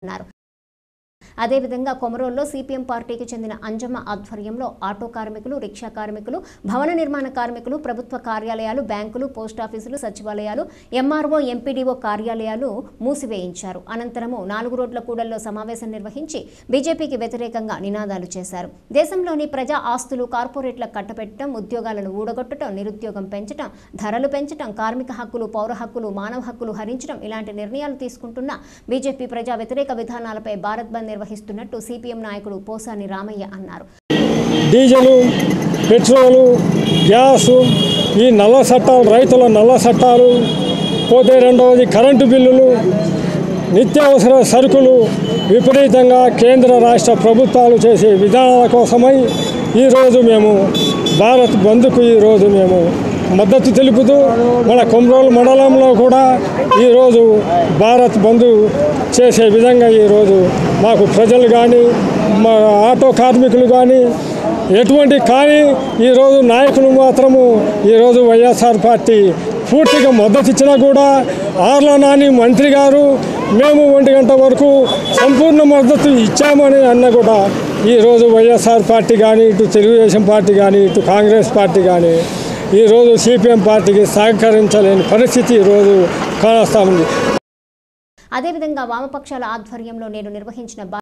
అన్నారు అదేవిధంగా కొమరోల్లో సిపిఎం పార్టీకి చెందిన అంజమ్మ ఆధ్వర్యంలో ఆటో కార్మికులు రిక్షా కార్మికులు భవన నిర్మాణ కార్మికులు ప్రభుత్వ కార్యాలయాలు బ్యాంకులు పోస్టాఫీసులు సచివాలయాలు ఎంఆర్ఓ ఎంపీడీఓ కార్యాలయాలు మూసివేయించారు అనంతరము నాలుగు రోడ్ల కూడల్లో సమావేశం నిర్వహించి బీజేపీకి వ్యతిరేకంగా నినాదాలు చేశారు దేశంలోని ప్రజా ఆస్తులు కార్పొరేట్లకు కట్టబెట్టడం ఉద్యోగాలను ఊడగొట్టడం నిరుద్యోగం పెంచడం ధరలు పెంచడం కార్మిక హక్కులు పౌర హక్కులు మానవ హక్కులు హరించడం ఇలాంటి నిర్ణయాలు తీసుకుంటున్న బీజేపీ ప్రజా వ్యతిరేక విధానాలపై భారత్ బంద్ నిర్వహిస్తున్నట్టు సిపిఎం నాయకుడు పోసాని రామయ్య అన్నారు డీజిలు పెట్రోలు గ్యాసు ఈ నల్ల చట్టాలు రైతుల నల్ల చట్టాలు పోతే రెండవది కరెంటు బిల్లులు నిత్యావసర సరుకులు విపరీతంగా కేంద్ర రాష్ట్ర ప్రభుత్వాలు చేసే విధానాల కోసమై ఈరోజు మేము భారత్ బంద్కు ఈరోజు మేము మద్దతు తెలుపుతూ మన కొమ్రోలు మండలంలో కూడా ఈరోజు భారత్ బంద్ చేసే విధంగా ఈరోజు మాకు ప్రజలు కానీ మా ఆటో కార్మికులు కానీ ఎటువంటి కానీ ఈరోజు నాయకులు మాత్రము ఈరోజు వైఎస్ఆర్ పార్టీ పూర్తిగా మద్దతు ఇచ్చినా కూడా ఆర్ల నాని మంత్రి గారు మేము ఒంటి గంట వరకు సంపూర్ణ మద్దతు ఇచ్చామని అన్న కూడా ఈరోజు వైఎస్ఆర్ పార్టీ కానీ ఇటు తెలుగుదేశం పార్టీ కానీ ఇటు కాంగ్రెస్ పార్టీ కానీ ఈరోజు సిపిఎం పార్టీకి సహకరించలేని పరిస్థితి ఈరోజు కానొస్తా ఉంది అదేవిధంగా వామపక్షాల ఆధ్వర్యంలో నేడు నిర్వహించిన